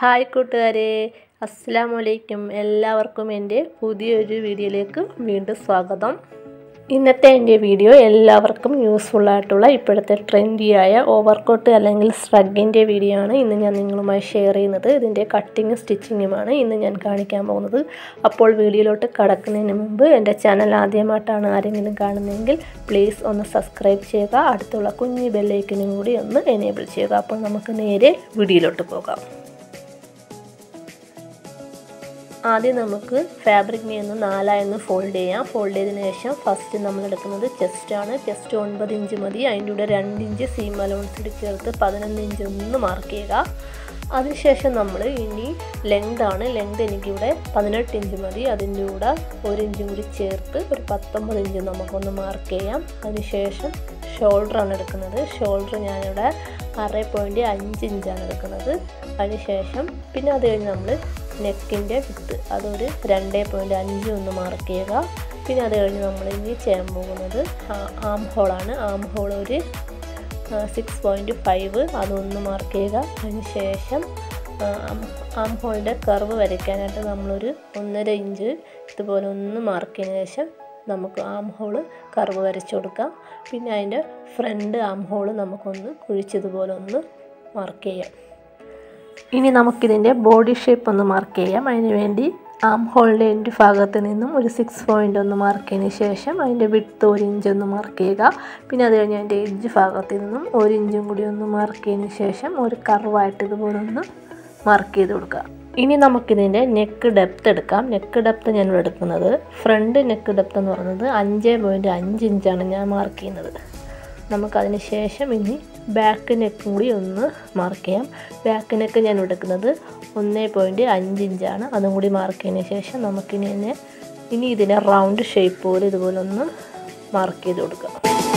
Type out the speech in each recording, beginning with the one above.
hi കൂട്ടുകാരെ അസ്സാം വലൈക്കും എല്ലാവർക്കും എൻ്റെ പുതിയൊരു വീഡിയോയിലേക്ക് വീണ്ടും സ്വാഗതം ഇന്നത്തെ എൻ്റെ വീഡിയോ എല്ലാവർക്കും യൂസ്ഫുൾ ആയിട്ടുള്ള ഇപ്പോഴത്തെ ട്രെൻഡിയായ ഓവർകോട്ട് അല്ലെങ്കിൽ സ്ട്രഗിൻ്റെ വീഡിയോ ആണ് ഇന്ന് ഞാൻ നിങ്ങളുമായി ഷെയർ ചെയ്യുന്നത് ഇതിൻ്റെ കട്ടിങ്ങും സ്റ്റിച്ചിങ്ങുമാണ് ഇന്ന് ഞാൻ കാണിക്കാൻ പോകുന്നത് അപ്പോൾ വീഡിയോയിലോട്ട് കടക്കുന്നതിന് മുമ്പ് എൻ്റെ ചാനൽ ആദ്യമായിട്ടാണ് ആരെങ്കിലും കാണുന്നതെങ്കിൽ പ്ലീസ് ഒന്ന് സബ്സ്ക്രൈബ് ചെയ്യുക അടുത്തുള്ള കുഞ്ഞു ബെല്ലൈക്കനും കൂടി ഒന്ന് എനേബിൾ ചെയ്യുക അപ്പോൾ നമുക്ക് നേരെ വീഡിയോയിലോട്ട് പോകാം ആദ്യം നമുക്ക് ഫാബ്രിക്കിനെ ഒന്ന് നാലായൊന്ന് ഫോൾഡ് ചെയ്യാം ഫോൾഡ് ചെയ്തതിന് ശേഷം ഫസ്റ്റ് നമ്മൾ എടുക്കുന്നത് ചെസ്റ്റാണ് ചെസ്റ്റ് ഒൻപത് ഇഞ്ച് മതി അതിൻ്റെ കൂടെ രണ്ട് ഇഞ്ച് സീം അലോൺസിൽ ചേർത്ത് പതിനൊന്ന് ഇഞ്ച് ഒന്ന് മാർക്ക് ചെയ്യുക അതിനുശേഷം നമ്മൾ ഇനി ലെങ്ത് ആണ് ലെങ്ത് എനിക്കിവിടെ പതിനെട്ട് ഇഞ്ച് മതി അതിൻ്റെ കൂടെ ഒരു ഇഞ്ചും കൂടി ചേർത്ത് ഒരു പത്തൊമ്പത് ഇഞ്ച് നമുക്കൊന്ന് മാർക്ക് ചെയ്യാം അതിനുശേഷം ഷോൾഡറാണ് എടുക്കുന്നത് ഷോൾഡർ ഞാനിവിടെ ആറ് പോയിൻറ്റ് അഞ്ച് ഇഞ്ചാണ് എടുക്കുന്നത് അതിനുശേഷം പിന്നെ അത് കഴിഞ്ഞ് നമ്മൾ നെക്കിൻ്റെ വിത്ത് അതൊരു രണ്ട് പോയിൻറ്റ് അഞ്ച് ഒന്ന് മാർക്ക് ചെയ്യുക പിന്നെ അത് കഴിഞ്ഞ് നമ്മൾ ഇനി ചെയ്യാൻ പോകുന്നത് ആം ഹോളാണ് ആം ഹോൾ ഒരു സിക്സ് പോയിൻറ്റ് ഫൈവ് അതൊന്ന് മാർക്ക് ചെയ്യുക അതിന് ശേഷം ആം ഹോളിൻ്റെ കർവ് വരയ്ക്കാനായിട്ട് നമ്മളൊരു ഒന്നര ഇഞ്ച് ഇതുപോലെ ഒന്ന് മാർക്ക് ചെയ്തതിന് ശേഷം നമുക്ക് ആം ഹോള് കർവ് വരച്ചു കൊടുക്കാം പിന്നെ അതിൻ്റെ ഫ്രണ്ട് ആം ഹോള് നമുക്കൊന്ന് കുഴിച്ചതുപോലെ ഒന്ന് മാർക്ക് ചെയ്യാം ഇനി നമുക്കിതിൻ്റെ ബോഡി ഷേപ്പ് ഒന്ന് മാർക്ക് ചെയ്യാം അതിന് വേണ്ടി ആം ഹോളിൻ്റെ എൻഡ് ഭാഗത്ത് നിന്നും ഒരു സിക്സ് പോയിൻ്റ് ഒന്ന് മാർക്ക് ചെയ്തതിന് ശേഷം അതിൻ്റെ വിട്ട് ഒരു ഇഞ്ച് ഒന്ന് മാർക്ക് ചെയ്യുക പിന്നെ അത് കഴിഞ്ഞ് അതിൻ്റെ എഡ്ജ് ഭാഗത്ത് നിന്നും ഒരു ഇഞ്ചും കൂടി ഒന്ന് മാർക്ക് ചെയ്തതിന് ശേഷം ഒരു കർവായിട്ട് ഇതുപോലെ ഒന്ന് മാർക്ക് ചെയ്ത് കൊടുക്കുക ഇനി നമുക്കിതിൻ്റെ നെക്ക് ഡെപ്ത് എടുക്കാം നെക്ക് ഡെപ്ത് ഞാൻ എടുക്കുന്നത് ഫ്രണ്ട് നെക്ക് ഡെപ്ത് എന്ന് പറയുന്നത് അഞ്ച് പോയിൻറ്റ് അഞ്ച് ഇഞ്ചാണ് ഞാൻ മാർക്ക് ചെയ്യുന്നത് നമുക്കതിന് ശേഷം ഇനി ബാക്ക് നെക്കും കൂടി ഒന്ന് മാർക്ക് ചെയ്യാം ബാക്ക് നെക്ക് ഞാൻ എടുക്കുന്നത് ഒന്ന് പോയിൻറ്റ് അഞ്ച് ഇഞ്ചാണ് അതും കൂടി മാർക്ക് ചെയ്തതിന് ശേഷം നമുക്കിനി ഇതിനെ ഇനി ഇതിനെ റൗണ്ട് ഷേപ്പ് പോലെ ഇതുപോലെ ഒന്ന് മാർക്ക് ചെയ്ത് കൊടുക്കാം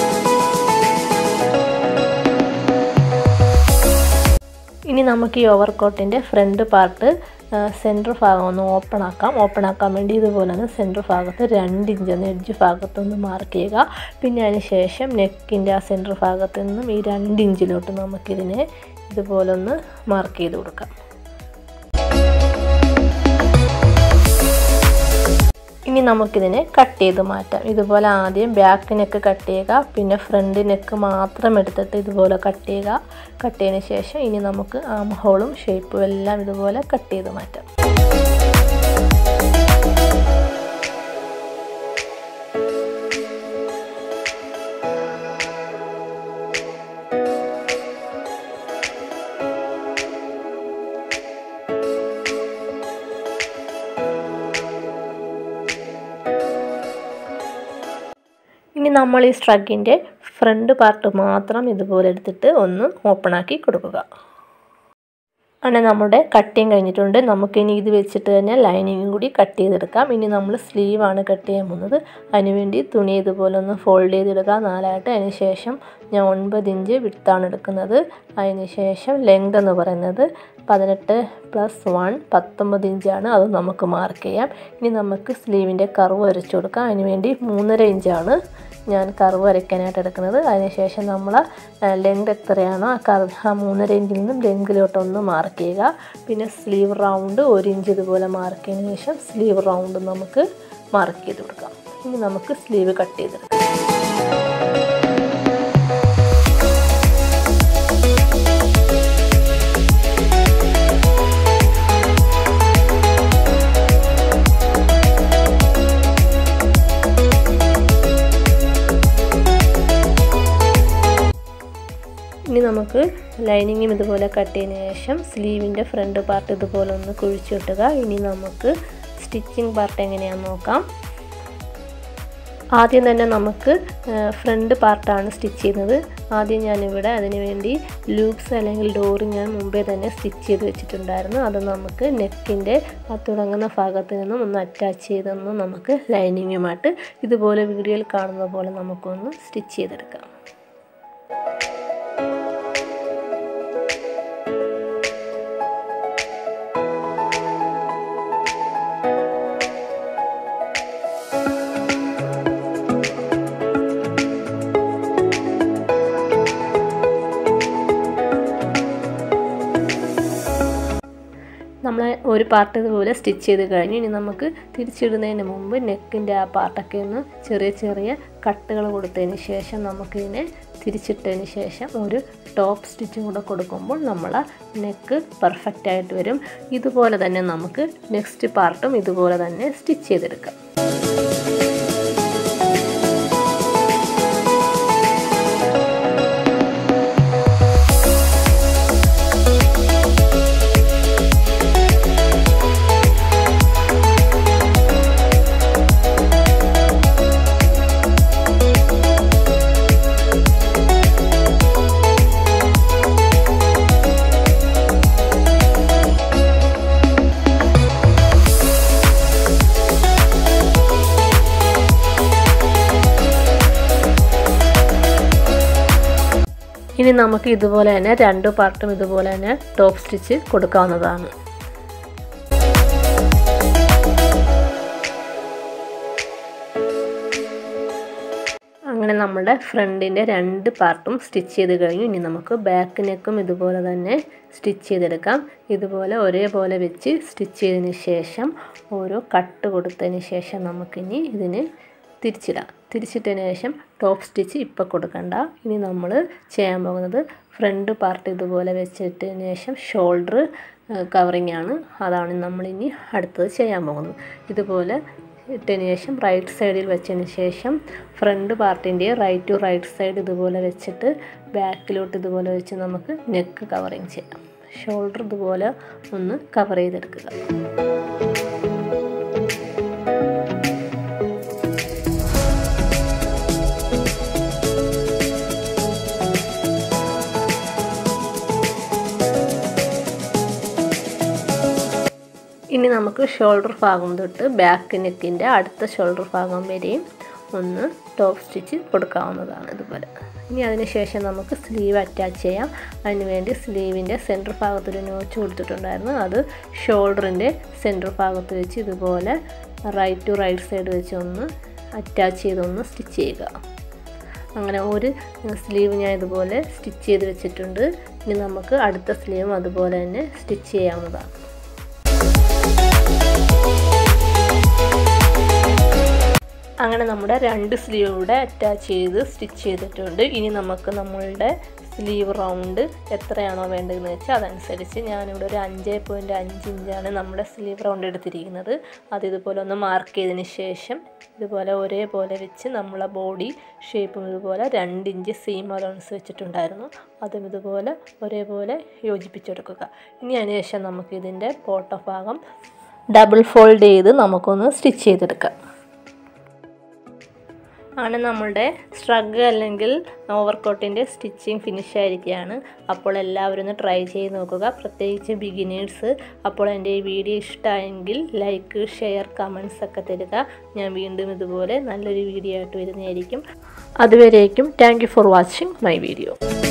ഇനി നമുക്ക് ഈ ഓവർകോട്ടിൻ്റെ ഫ്രണ്ട് പാർട്ട് സെൻറ്റർ ഭാഗം ഒന്ന് ഓപ്പൺ ആക്കാം ഓപ്പൺ ആക്കാൻ വേണ്ടി ഇതുപോലെ തന്നെ സെൻറ്റർ ഭാഗത്ത് രണ്ട് ഇഞ്ച് ഒന്ന് എഡ്ജ് ഭാഗത്തൊന്ന് മാർക്ക് ചെയ്യുക പിന്നെ അതിന് ശേഷം നെക്കിൻ്റെ ആ സെൻറ്റർ ഭാഗത്ത് നിന്നും ഈ രണ്ട് ഇഞ്ചിലോട്ട് നമുക്കിതിനെ ഇതുപോലെ ഒന്ന് മാർക്ക് ചെയ്ത് കൊടുക്കാം ഇനി നമുക്കിതിനെ കട്ട് ചെയ്ത് മാറ്റാം ഇതുപോലെ ആദ്യം ബാക്ക് നെക്ക് കട്ട് ചെയ്യുക പിന്നെ ഫ്രണ്ട് നെക്ക് മാത്രം എടുത്തിട്ട് ഇതുപോലെ കട്ട് ചെയ്യുക കട്ട് ചെയ്തതിന് ശേഷം ഇനി നമുക്ക് ആം ഹോളും ഷേപ്പും എല്ലാം ഇതുപോലെ കട്ട് ചെയ്ത് മാറ്റാം ഇനി നമ്മൾ ഈ സ്ട്രഗിൻ്റെ ഫ്രണ്ട് പാർട്ട് മാത്രം ഇതുപോലെ എടുത്തിട്ട് ഒന്ന് ഓപ്പൺ ആക്കി കൊടുക്കുക അങ്ങനെ നമ്മുടെ കട്ടിങ് കഴിഞ്ഞിട്ടുണ്ട് നമുക്കിനി ഇത് വെച്ചിട്ട് തന്നെ ലൈനിങ്ങും കൂടി കട്ട് ചെയ്തെടുക്കാം ഇനി നമ്മൾ സ്ലീവാണ് കട്ട് ചെയ്യാൻ പോകുന്നത് അതിനുവേണ്ടി തുണി ഇതുപോലെ ഒന്ന് ഫോൾഡ് ചെയ്തെടുക്കുക നാലായിട്ട് അതിന് ശേഷം ഞാൻ ഒൻപത് ഇഞ്ച് വിട്ടാണ് എടുക്കുന്നത് അതിന് ശേഷം ലെങ്ത് എന്ന് പറയുന്നത് പതിനെട്ട് പ്ലസ് വൺ പത്തൊമ്പത് ഇഞ്ചാണ് അത് നമുക്ക് മാർക്ക് ചെയ്യാം ഇനി നമുക്ക് സ്ലീവിൻ്റെ കർവ് വരച്ചു കൊടുക്കാം അതിനുവേണ്ടി മൂന്നര ഇഞ്ചാണ് ഞാൻ കർവ് വരയ്ക്കാനായിട്ട് എടുക്കുന്നത് അതിനുശേഷം നമ്മൾ ലെങ്ത് എത്രയാണോ ആ കർവ് ആ മൂന്നര ഇഞ്ചിൽ നിന്നും ലെങ്കിലോട്ടൊന്ന് മാർക്ക് ചെയ്യുക പിന്നെ സ്ലീവ് റൗണ്ട് ഒരു ഇഞ്ച് ഇതുപോലെ മാർക്ക് ചെയ്തതിന് ശേഷം സ്ലീവ് റൗണ്ട് നമുക്ക് മാർക്ക് ചെയ്ത് കൊടുക്കാം ഇനി നമുക്ക് സ്ലീവ് കട്ട് ചെയ്തെടുക്കാം ഇനി നമുക്ക് ലൈനിങ്ങും ഇതുപോലെ കട്ട് ചെയ്തതിന് ശേഷം സ്ലീവിൻ്റെ ഫ്രണ്ട് പാർട്ട് ഇതുപോലെ ഒന്ന് കുഴിച്ചു കിട്ടുക ഇനി നമുക്ക് സ്റ്റിച്ചിങ് പാർട്ട് എങ്ങനെയാണെന്ന് നോക്കാം ആദ്യം തന്നെ നമുക്ക് ഫ്രണ്ട് പാർട്ടാണ് സ്റ്റിച്ച് ചെയ്യുന്നത് ആദ്യം ഞാനിവിടെ അതിന് വേണ്ടി ലൂപ്സ് അല്ലെങ്കിൽ ഡോറ് ഞാൻ മുമ്പേ തന്നെ സ്റ്റിച്ച് ചെയ്ത് വെച്ചിട്ടുണ്ടായിരുന്നു അത് നമുക്ക് നെക്കിൻ്റെ ആ തുടങ്ങുന്ന ഭാഗത്ത് നിന്നും ഒന്ന് അറ്റാച്ച് ചെയ്തൊന്ന് നമുക്ക് ലൈനിങ്ങുമായിട്ട് ഇതുപോലെ വീഡിയോയിൽ കാണുന്ന പോലെ നമുക്കൊന്ന് സ്റ്റിച്ച് ചെയ്തെടുക്കാം ഒരു പാർട്ട് ഇതുപോലെ സ്റ്റിച്ച് ചെയ്ത് കഴിഞ്ഞ് ഇനി നമുക്ക് തിരിച്ചിടുന്നതിന് മുമ്പ് നെക്കിൻ്റെ ആ പാർട്ടൊക്കെ ഒന്ന് ചെറിയ ചെറിയ കട്ടുകൾ കൊടുത്തതിന് ശേഷം നമുക്കിതിനെ തിരിച്ചിട്ടതിന് ശേഷം ഒരു ടോപ്പ് സ്റ്റിച്ചും കൂടെ കൊടുക്കുമ്പോൾ നമ്മൾ നെക്ക് പെർഫെക്റ്റ് ആയിട്ട് വരും ഇതുപോലെ തന്നെ നമുക്ക് നെക്സ്റ്റ് പാർട്ടും ഇതുപോലെ തന്നെ സ്റ്റിച്ച് ചെയ്തെടുക്കാം ഇനി നമുക്ക് ഇതുപോലെ തന്നെ രണ്ട് പാർട്ടും ഇതുപോലെ തന്നെ ടോപ്പ് സ്റ്റിച്ച് കൊടുക്കാവുന്നതാണ് അങ്ങനെ നമ്മുടെ ഫ്രണ്ടിൻ്റെ രണ്ട് പാർട്ടും സ്റ്റിച്ച് ചെയ്ത് കഴിഞ്ഞു ഇനി നമുക്ക് ബാക്ക് നെക്കും ഇതുപോലെ തന്നെ സ്റ്റിച്ച് ചെയ്തെടുക്കാം ഇതുപോലെ ഒരേപോലെ വെച്ച് സ്റ്റിച്ച് ചെയ്തതിന് ശേഷം ഓരോ കട്ട് കൊടുത്തതിന് ശേഷം നമുക്കിനി ഇതിന് തിരിച്ചിടാം തിരിച്ചിട്ടതിന് ശേഷം ടോപ്പ് സ്റ്റിച്ച് ഇപ്പോൾ കൊടുക്കണ്ട ഇനി നമ്മൾ ചെയ്യാൻ പോകുന്നത് ഫ്രണ്ട് പാർട്ട് ഇതുപോലെ വെച്ചിട്ടതിന് ശേഷം ഷോൾഡർ കവറിങ് ആണ് അതാണ് നമ്മളിനി അടുത്തത് ചെയ്യാൻ പോകുന്നത് ഇതുപോലെ ഇട്ടതിന് ശേഷം റൈറ്റ് സൈഡിൽ വെച്ചതിന് ശേഷം ഫ്രണ്ട് പാർട്ടിൻ്റെ റൈറ്റ് ടു റൈറ്റ് സൈഡ് ഇതുപോലെ വെച്ചിട്ട് ബാക്കിലോട്ട് ഇതുപോലെ വെച്ച് നമുക്ക് നെക്ക് കവറിങ് ചെയ്യാം ഷോൾഡർ ഇതുപോലെ ഒന്ന് കവർ ചെയ്തെടുക്കുക ഇനി നമുക്ക് ഷോൾഡർ ഭാഗം തൊട്ട് ബാക്ക് നെക്കിൻ്റെ അടുത്ത ഷോൾഡർ ഭാഗം വരെയും ഒന്ന് ടോപ്പ് സ്റ്റിച്ച് കൊടുക്കാവുന്നതാണ് ഇതുപോലെ ഇനി അതിന് ശേഷം നമുക്ക് സ്ലീവ് അറ്റാച്ച് ചെയ്യാം അതിന് വേണ്ടി സ്ലീവിൻ്റെ സെൻറ്റർ ഭാഗത്തൊരു നോച്ച് കൊടുത്തിട്ടുണ്ടായിരുന്നു അത് ഷോൾഡറിൻ്റെ സെൻറ്റർ ഭാഗത്ത് വെച്ച് ഇതുപോലെ റൈറ്റ് ടു റൈറ്റ് സൈഡ് വെച്ച് ഒന്ന് അറ്റാച്ച് ചെയ്തൊന്ന് സ്റ്റിച്ച് ചെയ്യുക അങ്ങനെ ഒരു സ്ലീവ് ഞാൻ ഇതുപോലെ സ്റ്റിച്ച് ചെയ്ത് വെച്ചിട്ടുണ്ട് ഇനി നമുക്ക് അടുത്ത സ്ലീവും അതുപോലെ തന്നെ സ്റ്റിച്ച് ചെയ്യാവുന്നതാണ് അങ്ങനെ നമ്മുടെ രണ്ട് സ്ലീവ് കൂടെ അറ്റാച്ച് ചെയ്ത് സ്റ്റിച്ച് ചെയ്തിട്ടുണ്ട് ഇനി നമുക്ക് നമ്മളുടെ സ്ലീവ് റൗണ്ട് എത്രയാണോ വേണ്ടതെന്ന് വെച്ചാൽ അതനുസരിച്ച് ഞാനിവിടെ ഒരു അഞ്ച് പോയിൻറ്റ് അഞ്ച് ഇഞ്ചാണ് നമ്മുടെ സ്ലീവ് റൗണ്ട് എടുത്തിരിക്കുന്നത് അത് ഇതുപോലെ ഒന്ന് മാർക്ക് ചെയ്തതിന് ശേഷം ഇതുപോലെ ഒരേപോലെ വെച്ച് നമ്മളെ ബോഡി ഷേപ്പും ഇതുപോലെ രണ്ട് ഇഞ്ച് സീം അലോൺസ് വെച്ചിട്ടുണ്ടായിരുന്നു അതും ഇതുപോലെ ഒരേപോലെ യോജിപ്പിച്ചെടുക്കുക ഇനി അതിന് ശേഷം നമുക്കിതിൻ്റെ പോട്ട ഭാഗം ഡബിൾ ഫോൾഡ് ചെയ്ത് നമുക്കൊന്ന് സ്റ്റിച്ച് ചെയ്തെടുക്കാം ആണ് നമ്മളുടെ സ്ട്രഗ് അല്ലെങ്കിൽ ഓവർകോട്ടിൻ്റെ സ്റ്റിച്ചിങ് ഫിനിഷ് ആയിരിക്കുകയാണ് അപ്പോൾ എല്ലാവരും ഒന്ന് ട്രൈ ചെയ്ത് നോക്കുക പ്രത്യേകിച്ച് ബിഗിനേഴ്സ് അപ്പോൾ എൻ്റെ ഈ വീഡിയോ ഇഷ്ടമായെങ്കിൽ ലൈക്ക് ഷെയർ കമൻസ് ഒക്കെ തരിക ഞാൻ വീണ്ടും ഇതുപോലെ നല്ലൊരു വീഡിയോ ആയിട്ട് വരുന്നതായിരിക്കും അതുവരേക്കും thank you for watching my video